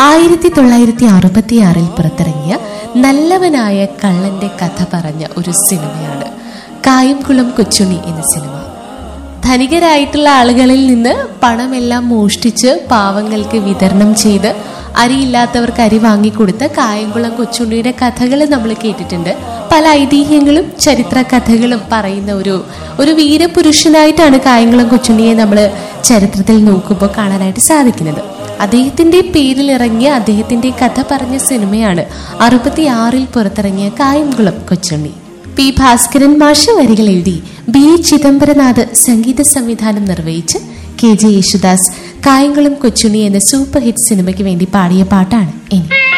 ആയിരത്തി തൊള്ളായിരത്തി അറുപത്തിയാറിൽ പുറത്തിറങ്ങിയ നല്ലവനായ കള്ളന്റെ കഥ പറഞ്ഞ ഒരു സിനിമയാണ് കായംകുളം കൊച്ചുണ്ണി എന്ന സിനിമ ധനികരായിട്ടുള്ള ആളുകളിൽ നിന്ന് പണമെല്ലാം മോഷ്ടിച്ച് പാവങ്ങൾക്ക് വിതരണം ചെയ്ത് അരിയില്ലാത്തവർക്ക് അരി വാങ്ങിക്കൊടുത്ത കായംകുളം കൊച്ചുണ്ണിയുടെ കഥകൾ നമ്മൾ കേട്ടിട്ടുണ്ട് പല ഐതിഹ്യങ്ങളും ചരിത്ര കഥകളും പറയുന്ന ഒരു ഒരു വീരപുരുഷനായിട്ടാണ് കായംകുളം കൊച്ചുണ്ണിയെ നമ്മൾ ചരിത്രത്തിൽ നോക്കുമ്പോൾ കാണാനായിട്ട് സാധിക്കുന്നത് അദ്ദേഹത്തിന്റെ പേരിൽ ഇറങ്ങിയ അദ്ദേഹത്തിന്റെ കഥ പറഞ്ഞ സിനിമയാണ് അറുപത്തിയാറിൽ പുറത്തിറങ്ങിയ കായംകുളം കൊച്ചുണ്ണി പി ഭാസ്കരൻ മാഷ വരികൾ എഴുതി ബി എ ചിദംബരനാഥ് സംഗീത സംവിധാനം നിർവഹിച്ച് കെ ജെ യേശുദാസ് കായംകുളം കൊച്ചുണ്ണി എന്ന സൂപ്പർ ഹിറ്റ് സിനിമയ്ക്ക് വേണ്ടി പാടിയ പാട്ടാണ് ഇനി